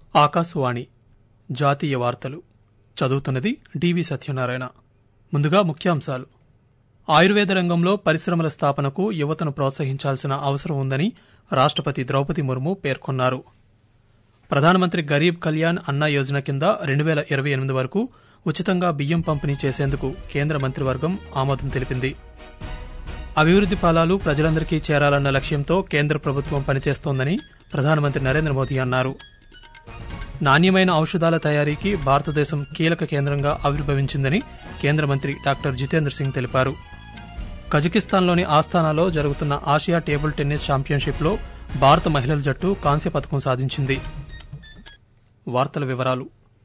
ఆకాశవాణి జాతీయ వార్తలు చదువుతున్నది డివి సత్యనారాయణ ముందుగా ముఖ్యాంశాలు ఆయుర్వేద రంగంలో పరిశ్రమల స్థాపనకు యువతను ప్రోత్సహించాల్సిన అవసరం ఉందని రాష్టపతి ద్రౌపది ముర్ము పేర్కొన్నారు ప్రధానమంత్రి గరీబ్ కళ్యాణ్ అన్న యోజన కింద రెండు వేల ఇరవై ఎనిమిది వరకు ఉచితంగా బియ్యం పంపిణీ చేసేందుకు కేంద్ర మంత్రివర్గం ఆమోదం తెలిపింది అభివృద్ది ఫలాలు ప్రజలందరికీ చేరాలన్న లక్ష్యంతో కేంద్ర ప్రభుత్వం పనిచేస్తోందని ప్రధానమంత్రి నరేంద్ర మోదీ అన్నారు నాణ్యమైన ఔషధాల తయారీకి భారతదేశం కీలక కేంద్రంగా ఆవిర్భవించిందని కేంద్ర మంత్రి డాక్టర్ జితేంద్ర సింగ్ తెలిపారు కజకిస్తాన్లోని ఆస్థానాలో జరుగుతున్న ఆసియా టేబుల్ టెన్నిస్ ఛాంపియన్షిప్లో భారత మహిళల జట్టు కాంస్య పథకం సాధించింది వార్తల వివరాలు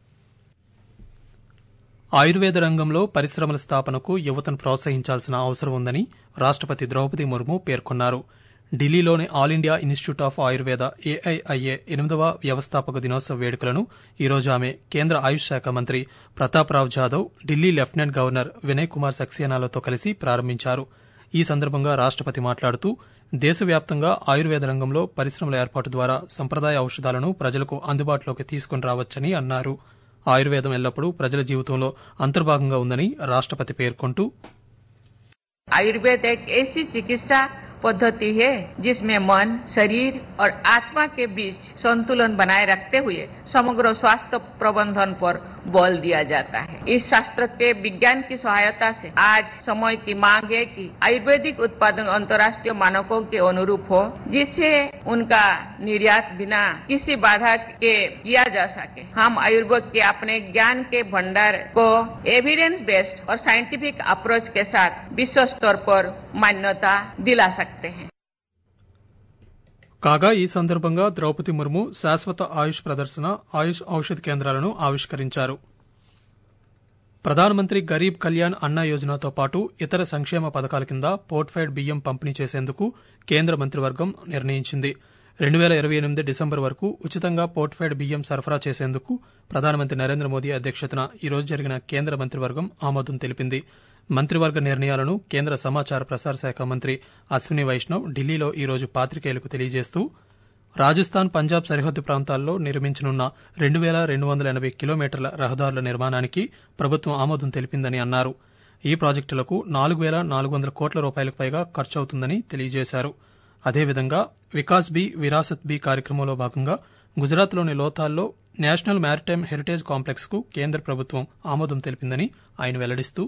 ఆయుర్వేద రంగంలో పరిశ్రమల స్థాపనకు యువతను ప్రోత్సహించాల్సిన అవసరం ఉందని రాష్టపతి ద్రౌపది ముర్ము పేర్కొన్నారు ఢిల్లీలోని all India institute of Ayurveda AIIA ఎనిమిదవ వ్యవస్థాపక దినోత్సవ వేడుకలను ఈరోజు ఆమె కేంద్ర ఆయుష్ శాఖ మంత్రి ప్రతాప్రావ్ జాదవ్ ఢిల్లీ లెఫ్టినెంట్ గవర్నర్ వినయ్ కుమార్ సక్సేనాలతో కలిసి ప్రారంభించారు ఈ సందర్భంగా రాష్టపతి మాట్లాడుతూ దేశవ్యాప్తంగా ఆయుర్వేద రంగంలో పరిశ్రమల ఏర్పాటు ద్వారా సంప్రదాయ ఔషధాలను ప్రజలకు అందుబాటులోకి తీసుకుని రావచ్చని అన్నారు ఆయుర్వేదం ఎల్లప్పుడూ ప్రజల జీవితంలో అంతర్భాగంగా ఉందని రాష్టపతి పేర్కొంటూ आयुर्वेद एक ऐसी चिकित्सा पद्धति है जिसमें मन शरीर और आत्मा के बीच संतुलन बनाए रखते हुए समग्र स्वास्थ्य प्रबंधन पर बल दिया जाता है इस शास्त्र के विज्ञान की सहायता से आज समय की मांग है कि आयुर्वेदिक उत्पादन अंतर्राष्ट्रीय मानकों के अनुरूप हो जिससे उनका निर्यात बिना किसी बाधा के किया जा सके हम आयुर्वेद के अपने ज्ञान के भंडार को एविडेंस बेस्ड और साइंटिफिक अप्रोच के साथ विश्व स्तर पर मान्यता दिला सकते हैं కాగా ఈ సందర్భంగా ద్రౌపది ముర్ము శాశ్వత ఆయుష్ ప్రదర్శన ఆయుష్ ఔషధ కేంద్రాలను ఆవిష్కరించారు ప్రధానమంత్రి గరీబ్ కళ్యాణ్ అన్న యోజనతో పాటు ఇతర సంక్షేమ పథకాల కింద పోర్ట్ఫైడ్ బియ్యం పంపిణీ చేసేందుకు కేంద్ర మంత్రివర్గం నిర్ణయించింది రెండు వేల ఇరవై ఎనిమిది డిసెంబర్ వరకు ఉచితంగా పోర్ట్ఫైడ్ బియ్యం సరఫరా చేసేందుకు ప్రధానమంత్రి నరేంద్ర మోదీ అధ్యక్షతన ఈ రోజు జరిగిన కేంద్ర మంత్రివర్గం ఆమోదం తెలిపింది మంత్రివర్గ నిర్ణయాలను కేంద్ర సమాచార ప్రసార శాఖ మంత్రి అశ్విని వైష్ణవ్ ఢిల్లీలో ఈ రోజు పాత్రికేయులకు తెలియజేస్తూ రాజస్థాన్ పంజాబ్ సరిహద్దు ప్రాంతాల్లో నిర్మించనున్న రెండు వేల రెండు వందల ఎనభై కిలోమీటర్ల రహదారుల నిర్మాణానికి ప్రభుత్వం ఆమోదం తెలిపిందని అన్నారు ఈ ప్రాజెక్టులకు నాలుగు వేల నాలుగు వందల కోట్ల రూపాయలకు పైగా ఖర్చవుతుందని తెలియజేశారు అదేవిధంగా వికాస్ బి విరాసత్ బి కార్యక్రమంలో భాగంగా గుజరాత్లోని లోతాల్లో నేషనల్ మ్యారిటైమ్ హెరిటేజ్ కాంప్లెక్స్ కు కేంద్ర ప్రభుత్వం ఆమోదం తెలిపిందని ఆయన వెల్లడిస్తూ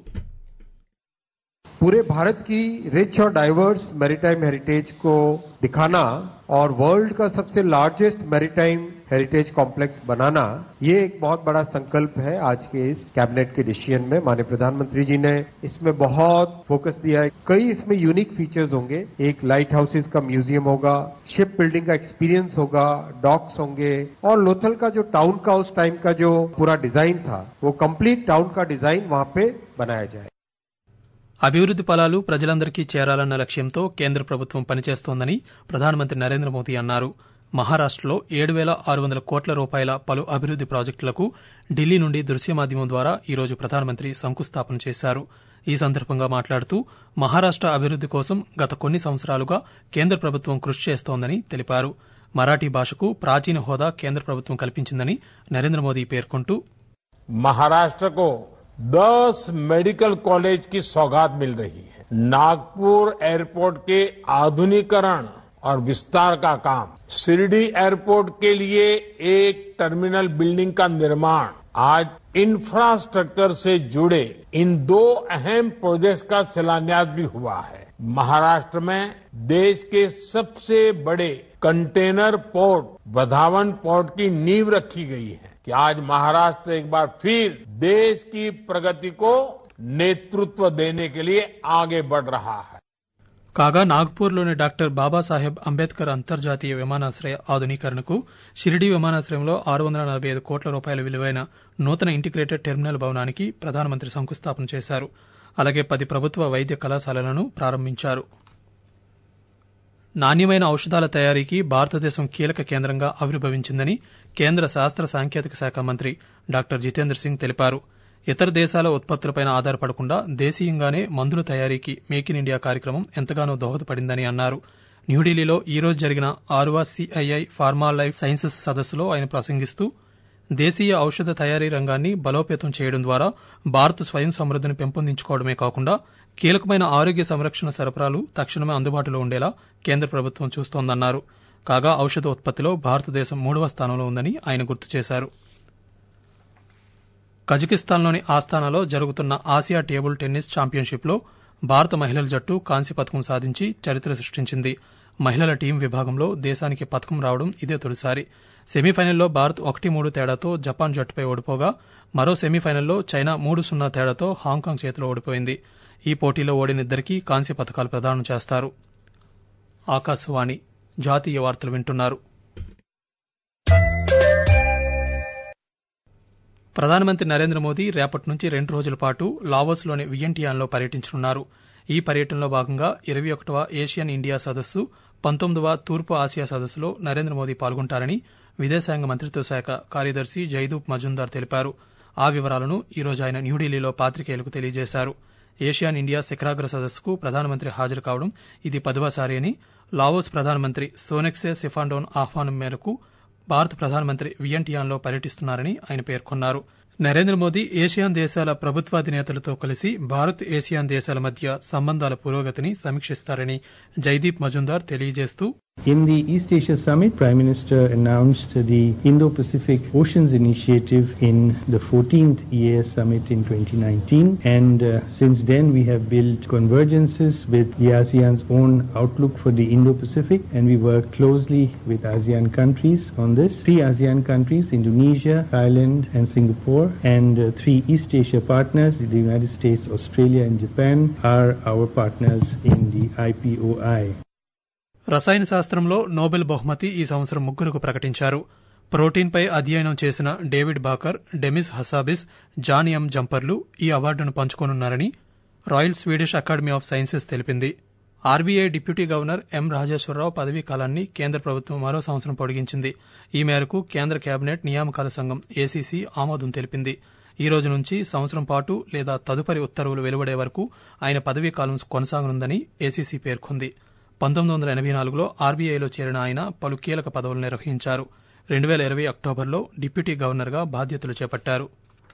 पूरे भारत की रिच और डाइवर्स मैरीटाइम हेरिटेज को दिखाना और वर्ल्ड का सबसे लार्जेस्ट मैरीटाइम हेरिटेज कॉम्प्लेक्स बनाना ये एक बहुत बड़ा संकल्प है आज के इस कैबिनेट के डिसीजन में माननीय प्रधानमंत्री जी ने इसमें बहुत फोकस दिया है कई इसमें यूनिक फीचर्स होंगे एक लाइट हाउसेज का म्यूजियम होगा शिप बिल्डिंग का एक्सपीरियंस होगा डॉक्स होंगे और लोथल का जो टाउन का उस टाइम का जो पूरा डिजाइन था वो कंप्लीट टाउन का डिजाइन वहां पे बनाया जाए అభివృద్ది ఫలాలు ప్రజలందరికీ చేరాలన్న లక్ష్యంతో కేంద్ర ప్రభుత్వం పనిచేస్తోందని ప్రధానమంత్రి నరేంద్ర మోదీ అన్నారు మహారాష్టలో ఏడు వేల ఆరు వందల కోట్ల రూపాయల పలు అభివృద్ది ప్రాజెక్టులకు ఢిల్లీ నుండి దృశ్య మాధ్యమం ద్వారా ఈ రోజు ప్రధానమంత్రి శంకుస్థాపన చేశారు ఈ సందర్భంగా మాట్లాడుతూ మహారాష్ట అభివృద్ది కోసం గత కొన్ని సంవత్సరాలుగా కేంద్ర ప్రభుత్వం కృషి చేస్తోందని తెలిపారు మరాఠీ భాషకు ప్రాచీన హోదా కేంద్ర ప్రభుత్వం కల్పించిందని నరేంద్ర మోదీ పేర్కొంటూ महाराष्ट्र को 10 मेडिकल कॉलेज की सौगात मिल रही है नागपुर एयरपोर्ट के आधुनिकरण और विस्तार का काम शिरडी एयरपोर्ट के लिए एक टर्मिनल बिल्डिंग का निर्माण आज इंफ्रास्ट्रक्चर से जुड़े इन दो अहम प्रोजेक्ट्स का शिलान्यास भी हुआ है महाराष्ट्र में देश के सबसे बड़े कंटेनर पोर्ट वधावन पोर्ट की नींव रखी गई है कि आज महाराष्ट्र एक बार फिर देश की प्रगति को नेतृत्व देने के लिए आगे बढ़ रहा है కాగా నాగ్పూర్లోని డాక్టర్ బాబాసాహెబ్ అంబేద్కర్ అంతర్జాతీయ విమానాశ్రయ ఆధునీకరణకు షిరిడీ విమానాశ్రయంలో ఆరు వందల నలభై ఐదు కోట్ల రూపాయల విలువైన నూతన ఇంటిగ్రేటెడ్ టెర్మినల్ భవనానికి ప్రధానమంత్రి శంకుస్థాపన చేశారు అలాగే పది ప్రభుత్వ వైద్య కళాశాలలను ప్రారంభించారు నాణ్యమైన ఔషధాల తయారీకి భారతదేశం కీలక కేంద్రంగా ఆవిర్భవించిందని కేంద్ర శాస్త్ర సాంకేతిక శాఖ మంత్రి డాక్టర్ జితేంద్ర సింగ్ తెలిపారు ఇతర దేశాల ఉత్పత్తులపై ఆధారపడకుండా దేశీయంగానే మందుల తయారీకి మేక్ ఇన్ ఇండియా కార్యక్రమం ఎంతగానో దోహదపడిందని అన్నారు న్యూఢిల్లీలో ఈ రోజు జరిగిన ఆరువ సిఐఐ ఫార్మా లైఫ్ సైన్సెస్ సదస్సులో ఆయన ప్రసంగిస్తూ దేశీయ ఔషధ తయారీ రంగాన్ని బలోపేతం చేయడం ద్వారా భారత్ స్వయం సమృద్దిని పెంపొందించుకోవడమే కాకుండా కీలకమైన ఆరోగ్య సంరక్షణ సరఫరాలు తక్షణమే అందుబాటులో ఉండేలా కేంద్ర ప్రభుత్వం చూస్తోందన్నారు కాగా ఔషధ ఉత్పత్తిలో భారతదేశం మూడవ స్థానంలో ఉందని ఆయన గుర్తు చేశారు కజకిస్తాన్లోని ఆస్థానాలో జరుగుతున్న ఆసియా టేబుల్ టెన్నిస్ ఛాంపియన్షిప్లో భారత మహిళల జట్టు కాంస్య పథకం సాధించి చరిత్ర సృష్టించింది మహిళల టీం విభాగంలో దేశానికి పథకం రావడం ఇదే తొలిసారి సెమీఫైనల్లో భారత్ ఒకటి మూడు తేడాతో జపాన్ జట్టుపై ఓడిపోగా మరో సెమీఫైనల్లో చైనా మూడు సున్నా తేడాతో హాంకాంగ్ చేతిలో ఓడిపోయింది ఈ పోటీలో ఓడిన ఇద్దరికీ కాంస్య పథకాలు ప్రదానం చేస్తారు ఆకాశవాణి జాతీయ వార్తలు వింటున్నారు ప్రధానమంత్రి నరేంద్ర మోదీ రేపటి నుంచి రెండు రోజుల పాటు లావోస్లోని వియంటియాన్లో పర్యటించనున్నారు ఈ పర్యటనలో భాగంగా ఇరవై ఒకటవ ఏషియన్ ఇండియా సదస్సు పంతొమ్మిదవ తూర్పు ఆసియా సదస్సులో నరేంద్ర మోదీ పాల్గొంటారని విదేశాంగ మంత్రిత్వ శాఖ కార్యదర్శి జైదూప్ మజుందార్ తెలిపారు ఆ వివరాలను ఈరోజు ఆయన న్యూఢిల్లీలో పాత్రికేయులకు తెలియజేశారు ఏషియాన్ ఇండియా శిఖరాగ్ర సదస్సుకు ప్రధానమంత్రి హాజరు కావడం ఇది పదవసారి అని లావోస్ ప్రధానమంత్రి సోనెక్సే సిఫాండోన్ ఆహ్వానం మేరకు భారత ప్రధానమంత్రి వియంటియాన్లో పర్యటిస్తున్నారని ఆయన పేర్కొన్నారు నరేంద్ర మోదీ ఏషియాన్ దేశాల ప్రభుత్వాధినేతలతో కలిసి భారత్ ఏషియాన్ దేశాల మధ్య సంబంధాల పురోగతిని సమీక్షిస్తారని జైదీప్ మజుందార్ తెలియజేస్తూ In the East Asia Summit, Prime Minister announced the Indo-Pacific Oceans Initiative in the 14th EAS Summit in 2019 and uh, since then we have built convergences with the ASEAN's own outlook for the Indo-Pacific and we work closely with ASEAN countries on this. Three ASEAN countries, Indonesia, Thailand and Singapore and uh, three East Asia partners, the United States, Australia and Japan are our partners in the IPOI. రసాయన శాస్త్రంలో Nobel బహుమతి ఈ సంవత్సరం ముగ్గురుకు ప్రకటించారు ప్రోటీన్పై అధ్యయనం చేసిన David Baker Demis Hassabis John M జంపర్లు ఈ అవార్డును పంచుకోనున్నారని royal Swedish academy of sciences తెలిపింది RBI deputy governor M Rajeshwara Rao పదవీ కాలాన్ని కేంద్ర ప్రభుత్వం మరో సంవత్సరం పొడిగించింది ఈ మేరకు కేంద్ర కేబినెట్ నియామకాల సంఘం ఏసీసీ ఆమోదం తెలిపింది ఈ రోజు నుంచి సంవత్సరం పాటు లేదా తదుపరి ఉత్తర్వులు వెలువడే వరకు ఆయన పదవీ కాలం కొనసాగనుందని ఏసీసీ పేర్కొంది పంతొమ్మిది వందల ఎనభై నాలుగులో ఆర్బీఐలో చేరిన ఆయన పలు కీలక పదవులు నిర్వహించారు రెండు వేల ఇరవై అక్టోబర్లో డిప్యూటీ గవర్నర్గా బాధ్యతలు చేపట్టారు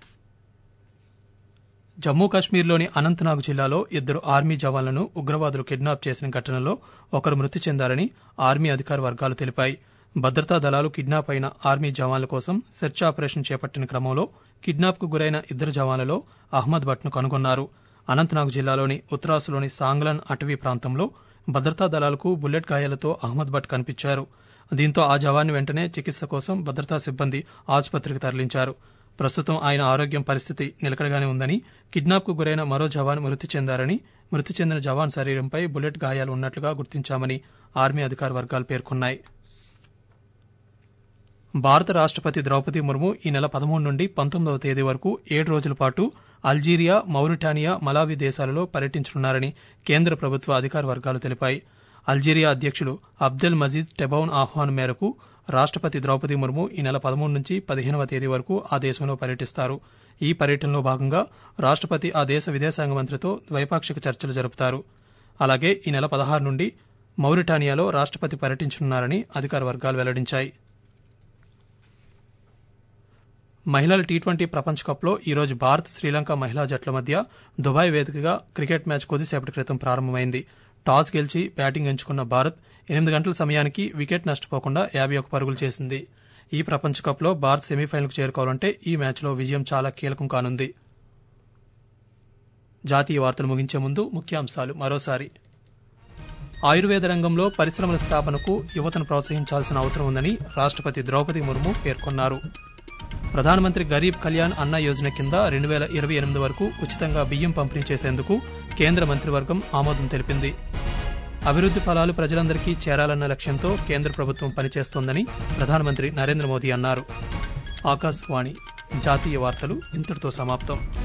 జమ్మూ కాశ్మీర్లోని అనంతనాగ్ జిల్లాలో ఇద్దరు ఆర్మీ జవాన్లను ఉగ్రవాదులు కిడ్నాప్ చేసిన ఘటనలో ఒకరు మృతి చెందారని ఆర్మీ అధికార వర్గాలు తెలిపాయి భద్రతా దళాలు కిడ్నాప్ అయిన ఆర్మీ జవాన్ల కోసం సెర్చ్ ఆపరేషన్ చేపట్టిన క్రమంలో కిడ్నాప్కు గురైన ఇద్దరు జవాన్లలో అహ్మద్ భట్ను కనుగొన్నారు అనంతనాగ్ జిల్లాలోని ఉత్తరాసులోని సాంగ్లన్ అటవీ ప్రాంతంలో భద్రతా దళాలకు బుల్లెట్ గాయాలతో అహ్మద్ భట్ కనిపించారు దీంతో ఆ జవాన్ వెంటనే చికిత్స కోసం భద్రతా సిబ్బంది ఆసుపత్రికి తరలించారు ప్రస్తుతం ఆయన ఆరోగ్యం పరిస్థితి నిలకడగానే ఉందని కిడ్నాప్కు గురైన మరో జవాన్ మృతి చెందారని మృతి చెందిన జవాన్ శరీరంపై బుల్లెట్ గాయాలు ఉన్నట్లుగా గుర్తించామని ఆర్మీ అధికార వర్గాలు పేర్కొన్నాయి భారత రాష్టపతి ద్రౌపది ముర్ము ఈ నెల పదమూడు నుండి పంతొమ్మిదవ తేదీ వరకు ఏడు రోజుల పాటు అల్జీరియా మౌరిటానియా మలావి దేశాలలో పర్యటించనున్నారని కేంద్ర ప్రభుత్వ అధికార వర్గాలు తెలిపాయి అల్జీరియా అధ్యక్షులు అబ్దెల్ మజీద్ టెబౌన్ ఆహ్వానం మేరకు రాష్టపతి ద్రౌపది ముర్ము ఈ నెల పదమూడు నుంచి పదిహేనవ తేదీ వరకు ఆ దేశంలో పర్యటిస్తారు ఈ పర్యటనలో భాగంగా రాష్టపతి ఆ దేశ విదేశాంగ మంత్రితో ద్వైపాక్షిక చర్చలు జరుపుతారు అలాగే ఈ నెల పదహారు నుండి మౌరిటానియాలో రాష్టపతి పర్యటించనున్నారని అధికార వర్గాలు వెల్లడించాయి మహిళల టీ ట్వంటీ ప్రపంచ కప్లో ఈరోజు భారత్ శ్రీలంక మహిళా జట్ల మధ్య దుబాయ్ వేదికగా క్రికెట్ మ్యాచ్ కొద్దిసేపటి క్రితం ప్రారంభమైంది టాస్ గెలిచి బ్యాటింగ్ ఎంచుకున్న భారత్ ఎనిమిది గంటల సమయానికి వికెట్ నష్టపోకుండా యాభై ఒక పరుగులు చేసింది ఈ ప్రపంచ కప్లో భారత్ సెమీఫైనల్కు చేరుకోవాలంటే ఈ మ్యాచ్లో విజయం చాలా కీలకం కానుంది జాతీయ వార్తలు ముగించే ముందు ముఖ్యాంశాలు మరోసారి ఆయుర్వేద రంగంలో పరిశ్రమల స్థాపనకు యువతను ప్రోత్సహించాల్సిన అవసరం ఉందని రాష్టపతి ద్రౌపది ముర్ము పేర్కొన్నారు ప్రధానమంత్రి గరీబ్ కళ్యాణ్ అన్న యోజన కింద రెండు వేల ఇరవై ఎనిమిది వరకు ఉచితంగా బియ్యం పంపిణీ చేసేందుకు కేంద్ర మంత్రివర్గం ఆమోదం తెలిపింది అభివృద్ది ఫలాలు ప్రజలందరికీ చేరాలన్న లక్ష్యంతో కేంద్ర ప్రభుత్వం పనిచేస్తోందని ప్రధానమంత్రి నరేంద్ర మోదీ అన్నారు ఆకాశవాణి జాతీయ వార్తలు ఇంతటితో సమాప్తం